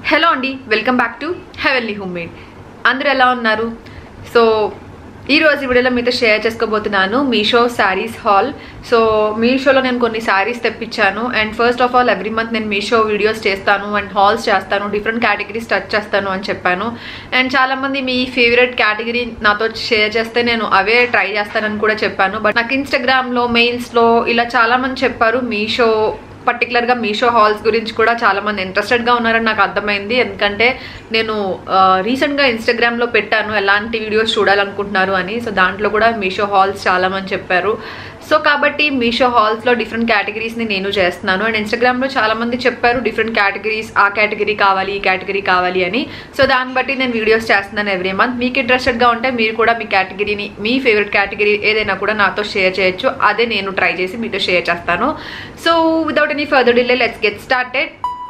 hello అండి welcome back to Heavenly Homemade అందరూ ఎలా ఉన్నారు సో ఈ రోజు ఈ వీడియోలో మీతో షేర్ చేసుకోబోతున్నాను మీషో శారీస్ హాల్ సో మీషోలో నేను కొన్ని శారీస్ తెప్పించాను and first of all every month నేను మీషో వీడియోస్ చేస్తాను అండ్ హాల్స్ చేస్తాను డిఫరెంట్ కేటగిరీస్ టచ్ చేస్తాను అని చెప్పాను అండ్ చాలామంది మీ ఫేవరెట్ కేటగిరీ నాతో షేర్ చేస్తే నేను అవే ట్రై చేస్తానని కూడా చెప్పాను బట్ నాకు ఇన్స్టాగ్రామ్లో మెయిల్స్లో ఇలా చాలామంది చెప్పారు మీషో పర్టికులర్గా మీషో హాల్స్ గురించి కూడా చాలా మంది ఇంట్రెస్టెడ్గా ఉన్నారని నాకు అర్థమైంది ఎందుకంటే నేను రీసెంట్గా ఇన్స్టాగ్రామ్లో పెట్టాను ఎలాంటి వీడియోస్ చూడాలనుకుంటున్నారు అని సో దాంట్లో కూడా మీషో హాల్స్ చాలా మంది చెప్పారు సో కాబట్టి మీషో హాల్స్లో డిఫరెంట్ కేటగిరీస్ని నేను చేస్తున్నాను అండ్ ఇన్స్టాగ్రామ్లో చాలా మంది చెప్పారు డిఫరెంట్ కేటగిరీస్ ఆ కేటగిరీ కావాలి ఈ కేటగిరీ కావాలి అని సో దాన్ని బట్టి నేను వీడియోస్ చేస్తున్నాను ఎవ్రీ మంత్ మీకు ఇంట్రెస్టెడ్గా ఉంటే మీరు కూడా మీ కేటగిరీని మీ ఫేవరెట్ కేటగిరీ ఏదైనా కూడా నాతో షేర్ చేయొచ్చు అదే నేను ట్రై చేసి మీతో షేర్ చేస్తాను so without any further delay let's get started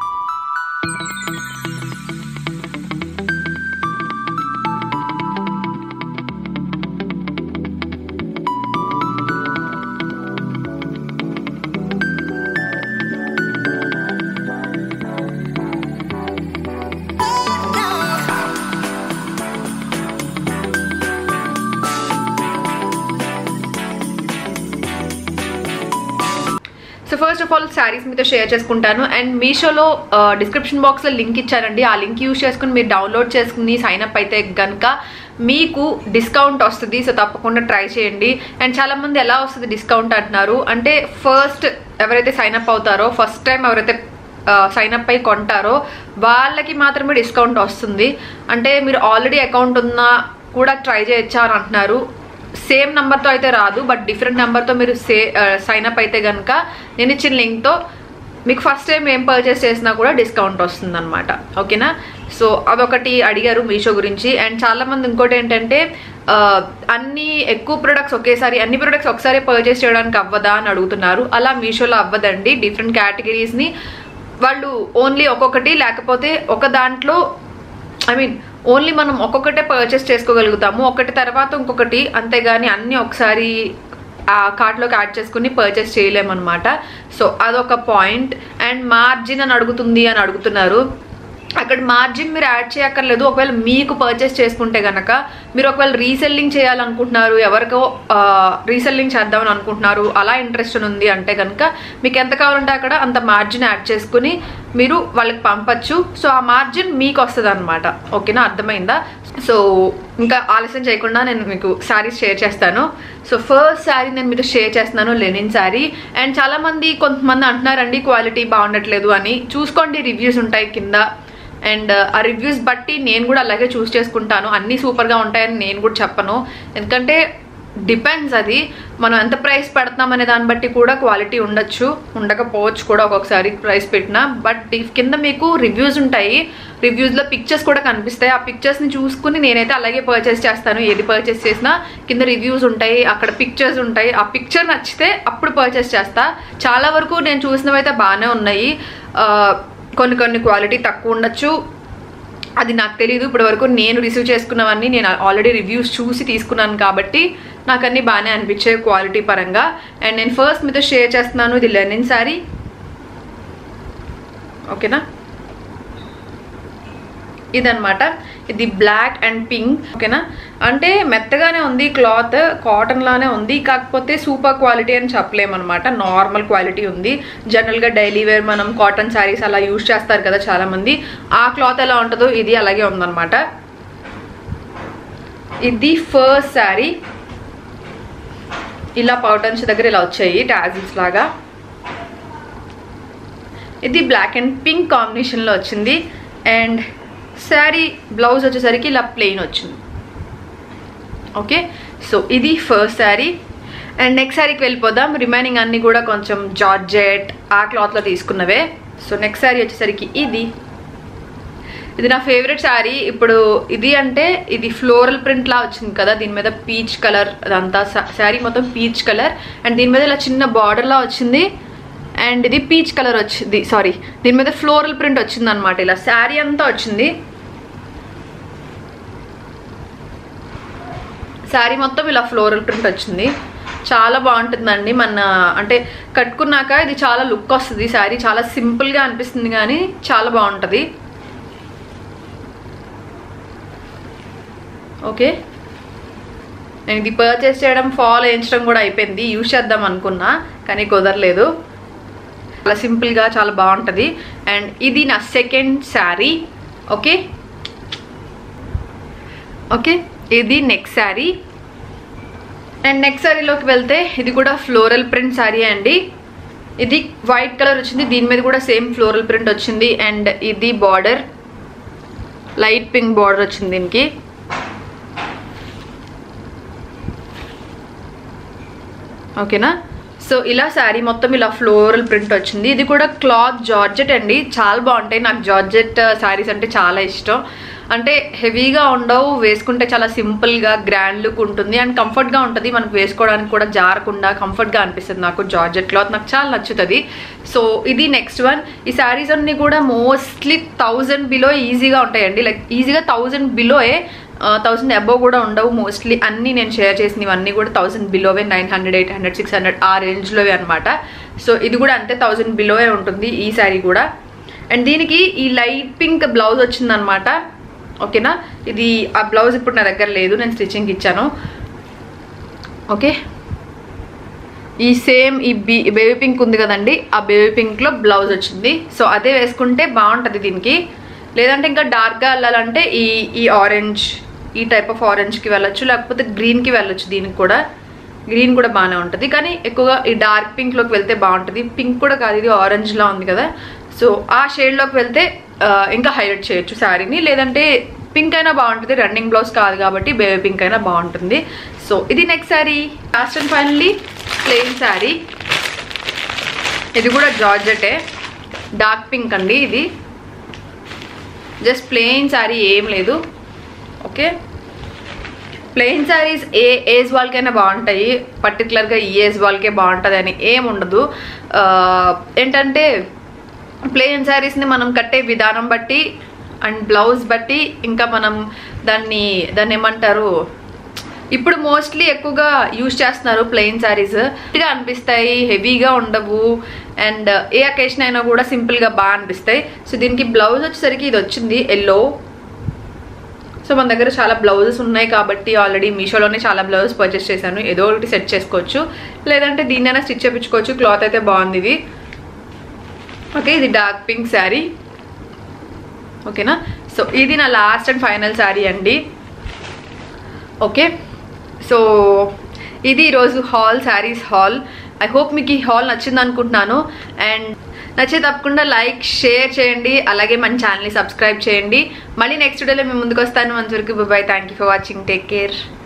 so first of all saris మీతో షేర్ చేసుకుంటాను అండ్ మీషోలో డిస్క్రిప్షన్ బాక్స్లో లింక్ ఇచ్చారండి ఆ లింక్ యూస్ చేసుకుని మీరు డౌన్లోడ్ చేసుకుని సైన్ అప్ అయితే కనుక మీకు డిస్కౌంట్ వస్తుంది సో తప్పకుండా ట్రై చేయండి అండ్ చాలామంది ఎలా వస్తుంది డిస్కౌంట్ అంటున్నారు అంటే ఫస్ట్ ఎవరైతే సైన్ అప్ అవుతారో ఫస్ట్ టైం ఎవరైతే సైన్ అప్ అయి కొంటారో వాళ్ళకి మాత్రమే డిస్కౌంట్ వస్తుంది అంటే మీరు ఆల్రెడీ అకౌంట్ ఉన్నా కూడా ట్రై చేయొచ్చా అని అంటున్నారు సేమ్ నెంబర్తో అయితే రాదు బట్ డిఫరెంట్ నెంబర్తో మీరు సే సైన్ అప్ అయితే కనుక నేను ఇచ్చిన లింక్తో మీకు ఫస్ట్ టైం ఏం పర్చేస్ చేసినా కూడా డిస్కౌంట్ వస్తుంది అనమాట ఓకేనా సో అదొకటి అడిగారు మీషో గురించి అండ్ చాలామంది ఇంకోటి ఏంటంటే అన్ని ఎక్కువ ప్రొడక్ట్స్ ఒకేసారి అన్ని ప్రొడక్ట్స్ ఒకసారి పర్చేస్ చేయడానికి అవ్వదా అని అడుగుతున్నారు అలా మీషోలో అవ్వదండి డిఫరెంట్ కేటగిరీస్ని వాళ్ళు ఓన్లీ ఒక్కొక్కటి లేకపోతే ఒక దాంట్లో ఐ మీన్ ఓన్లీ మనం ఒక్కొక్కటే పర్చేస్ చేసుకోగలుగుతాము ఒకటి తర్వాత ఇంకొకటి అంతేగాని అన్నీ ఒకసారి ఆ కార్ట్లోకి యాడ్ చేసుకుని పర్చేస్ చేయలేమన్నమాట సో అదొక పాయింట్ అండ్ మార్జిన్ అని అడుగుతుంది అని అడుగుతున్నారు అక్కడ మార్జిన్ మీరు యాడ్ చేయక్కర్లేదు ఒకవేళ మీకు పర్చేస్ చేసుకుంటే కనుక మీరు ఒకవేళ రీసెల్లింగ్ చేయాలనుకుంటున్నారు ఎవరికో రీసెల్లింగ్ చేద్దామని అనుకుంటున్నారు అలా ఇంట్రెస్ట్ ఉంది అంటే కనుక మీకు ఎంత కావాలంటే అక్కడ అంత మార్జిన్ యాడ్ చేసుకుని మీరు వాళ్ళకి పంపచ్చు సో ఆ మార్జిన్ మీకు వస్తుంది అనమాట ఓకేనా అర్థమైందా సో ఇంకా ఆలస్యం చేయకుండా నేను మీకు శారీస్ షేర్ చేస్తాను సో ఫస్ట్ శారీ నేను మీతో షేర్ చేస్తున్నాను లెనిన్ శారీ అండ్ చాలామంది కొంతమంది అంటున్నారండి క్వాలిటీ బాగుండట్లేదు అని చూసుకోండి రివ్యూస్ ఉంటాయి కింద అండ్ ఆ రివ్యూస్ బట్టి నేను కూడా అలాగే చూస్ చేసుకుంటాను అన్నీ సూపర్గా ఉంటాయని నేను కూడా చెప్పను ఎందుకంటే డిపెండ్స్ అది మనం ఎంత ప్రైస్ పెడతాం అనే దాన్ని బట్టి కూడా క్వాలిటీ ఉండొచ్చు ఉండకపోవచ్చు కూడా ఒక్కొక్కసారి ప్రైస్ పెట్టినా బట్ కింద మీకు రివ్యూస్ ఉంటాయి రివ్యూస్లో పిక్చర్స్ కూడా కనిపిస్తాయి ఆ పిక్చర్స్ని చూసుకుని నేనైతే అలాగే పర్చేస్ చేస్తాను ఏది పర్చేస్ చేసినా కింద రివ్యూస్ ఉంటాయి అక్కడ పిక్చర్స్ ఉంటాయి ఆ పిక్చర్ నచ్చితే అప్పుడు పర్చేస్ చేస్తా చాలా వరకు నేను చూసినవి అయితే బాగానే ఉన్నాయి కొన్ని కొన్ని క్వాలిటీ తక్కువ ఉండొచ్చు అది నాకు తెలియదు ఇప్పటి వరకు నేను రిసీవ్ చేసుకున్నవన్నీ నేను ఆల్రెడీ రివ్యూస్ చూసి తీసుకున్నాను కాబట్టి నాకు అన్నీ బాగానే అనిపించాయి క్వాలిటీ పరంగా అండ్ నేను ఫస్ట్ మీతో షేర్ చేస్తున్నాను ఇది లెనిన్ శారీ ఓకేనా ఇదనమాట ఇది బ్లాక్ అండ్ పింక్ ఓకేనా అంటే మెత్తగానే ఉంది క్లాత్ కాటన్ లానే ఉంది కాకపోతే సూపర్ క్వాలిటీ అని చెప్పలేమన్నమాట నార్మల్ క్వాలిటీ ఉంది జనరల్గా డైలీ వేర్ మనం కాటన్ శారీస్ అలా యూజ్ చేస్తారు కదా చాలామంది ఆ క్లాత్ ఎలా ఉంటుందో ఇది అలాగే ఉందన్నమాట ఇది ఫస్ట్ శారీ ఇలా పౌటన్స్ దగ్గర ఇలా వచ్చాయి టాజిల్స్ లాగా ఇది బ్లాక్ అండ్ పింక్ కాంబినేషన్లో వచ్చింది అండ్ శారీ బ్లౌజ్ వచ్చేసరికి ఇలా ప్లెయిన్ వచ్చింది ఓకే సో ఇది ఫస్ట్ శారీ అండ్ నెక్స్ట్ శారీకి వెళ్ళిపోదాం రిమైనింగ్ అన్నీ కూడా కొంచెం జార్జెట్ ఆ క్లాత్లో తీసుకున్నవే సో నెక్స్ట్ శారీ వచ్చేసరికి ఇది ఇది నా ఫేవరెట్ శారీ ఇప్పుడు ఇది అంటే ఇది ఫ్లోరల్ ప్రింట్ లా వచ్చింది కదా దీని మీద పీచ్ కలర్ అదంతా శారీ మొత్తం పీచ్ కలర్ అండ్ దీని మీద ఇలా చిన్న బార్డర్ లా వచ్చింది అండ్ ఇది పీచ్ కలర్ వచ్చింది సారీ దీని మీద ఫ్లోరల్ ప్రింట్ వచ్చింది అనమాట ఇలా శారీ అంతా వచ్చింది శారీ మొత్తం ఇలా ఫ్లోరల్ ప్రింట్ వచ్చింది చాలా బాగుంటుందండి మన అంటే కట్టుకున్నాక ఇది చాలా లుక్ వస్తుంది శారీ చాలా సింపుల్గా అనిపిస్తుంది కానీ చాలా బాగుంటుంది ఓకే నేను ఇది పర్చేస్ చేయడం ఫాల్ వేయించడం కూడా అయిపోయింది యూజ్ చేద్దాం అనుకున్నా కానీ కుదరలేదు చాలా సింపుల్గా చాలా బాగుంటుంది అండ్ ఇది నా సెకండ్ శారీ ఓకే ఓకే ఇది నెక్స్ట్ శారీ అండ్ నెక్స్ట్ శారీలోకి వెళ్తే ఇది కూడా ఫ్లోరల్ ప్రింట్ శారీ అండి ఇది వైట్ కలర్ వచ్చింది దీని మీద కూడా సేమ్ ఫ్లోరల్ ప్రింట్ వచ్చింది అండ్ ఇది బార్డర్ లైట్ పింక్ బార్డర్ వచ్చింది దీనికి ఓకేనా సో ఇలా శారీ మొత్తం ఇలా ఫ్లోరల్ ప్రింట్ వచ్చింది ఇది కూడా క్లాత్ జార్జెట్ అండి చాలా బాగుంటాయి నాకు జార్జెట్ శారీస్ అంటే చాలా ఇష్టం అంటే హెవీగా ఉండవు వేసుకుంటే చాలా సింపుల్గా గ్రాండ్ లుక్ ఉంటుంది అండ్ కంఫర్ట్గా ఉంటుంది మనకు వేసుకోవడానికి కూడా జారకుండా కంఫర్ట్గా అనిపిస్తుంది నాకు జార్జెట్ క్లాత్ నాకు చాలా నచ్చుతుంది సో ఇది నెక్స్ట్ వన్ ఈ శారీస్ అన్నీ కూడా మోస్ట్లీ థౌజండ్ బిలో ఈజీగా ఉంటాయండి లైక్ ఈజీగా థౌజండ్ బిలోయే థౌసండ్ అబోవ్ కూడా ఉండవు మోస్ట్లీ అన్నీ నేను షేర్ చేసినవన్నీ కూడా థౌసండ్ బిలోవే nine hundred eight hundred six hundred ఆ రేంజ్లోవే అనమాట సో ఇది కూడా అంతే థౌసండ్ బిలోవే ఉంటుంది ఈ శారీ కూడా అండ్ దీనికి ఈ లైట్ పింక్ బ్లౌజ్ వచ్చిందనమాట ఓకేనా ఇది ఆ బ్లౌజ్ ఇప్పుడు నా దగ్గర లేదు నేను స్టిచ్చింగ్ ఇచ్చాను ఓకే ఈ సేమ్ ఈ బీ బేబీ పింక్ ఉంది కదండి ఆ బేబీ పింక్లో బ్లౌజ్ వచ్చింది సో అదే వేసుకుంటే బాగుంటుంది దీనికి లేదంటే ఇంకా డార్క్గా వెళ్ళాలంటే ఈ ఈ ఆరెంజ్ ఈ టైప్ ఆఫ్ ఆరెంజ్కి వెళ్ళొచ్చు లేకపోతే గ్రీన్కి వెళ్ళొచ్చు దీనికి కూడా గ్రీన్ కూడా బాగానే ఉంటుంది కానీ ఎక్కువగా ఈ డార్క్ పింక్లోకి వెళ్తే బాగుంటుంది పింక్ కూడా కాదు ఇది ఆరెంజ్లా ఉంది కదా సో ఆ షేడ్లోకి వెళ్తే ఆ, ఇంకా హైలైట్ చేయొచ్చు శారీని లేదంటే పింక్ అయినా బాగుంటుంది రన్నింగ్ బ్లౌజ్ కాదు కాబట్టి బేబీ పింక్ అయినా బాగుంటుంది సో ఇది next sari last and finally plain sari ఇది కూడా జార్జెటే డార్క్ పింక్ అండి ఇది జస్ట్ ప్లెయిన్ శారీ ఏం లేదు ఓకే ప్లెయిన్ శారీస్ ఏ ఏజ్ వాళ్ళకైనా బాగుంటాయి పర్టికులర్గా ఈ ఏజ్ వాళ్ళకే బాగుంటుంది అని ఏం ఉండదు ఆ, ఏంటంటే ప్లెయిన్ శారీస్ని మనం కట్టే విధానం బట్టి అండ్ బ్లౌజ్ బట్టి ఇంకా మనం దాన్ని దాన్ని ఏమంటారు ఇప్పుడు మోస్ట్లీ ఎక్కువగా యూజ్ చేస్తున్నారు ప్లెయిన్ శారీస్ ఇదిగా అనిపిస్తాయి హెవీగా ఉండవు అండ్ ఏ అకేషన్ అయినా కూడా సింపుల్గా బాగా అనిపిస్తాయి సో దీనికి బ్లౌజ్ వచ్చేసరికి ఇది వచ్చింది ఎల్లో సో మన దగ్గర చాలా బ్లౌజెస్ ఉన్నాయి కాబట్టి ఆల్రెడీ మీషోలోనే చాలా బ్లౌజెస్ పర్చేస్ చేశాను ఏదో ఒకటి సెట్ చేసుకోవచ్చు లేదంటే దీన్నైనా స్టిచ్ చేయించుకోవచ్చు క్లాత్ అయితే బాగుంది ఇది ఓకే ఇది డార్క్ పింక్ శారీ ఓకేనా సో ఇది నా లాస్ట్ అండ్ ఫైనల్ శారీ అండి ఓకే సో ఇది ఈరోజు haul saris haul I hope మీకు ఈ హాల్ నచ్చింది అనుకుంటున్నాను అండ్ నచ్చే తప్పకుండా లైక్ షేర్ చేయండి అలాగే మన ఛానల్ని సబ్స్క్రైబ్ చేయండి మళ్ళీ నెక్స్ట్ వీడియోలో మేము ముందుకు వస్తాను అంతవరకు bye thank you for watching take care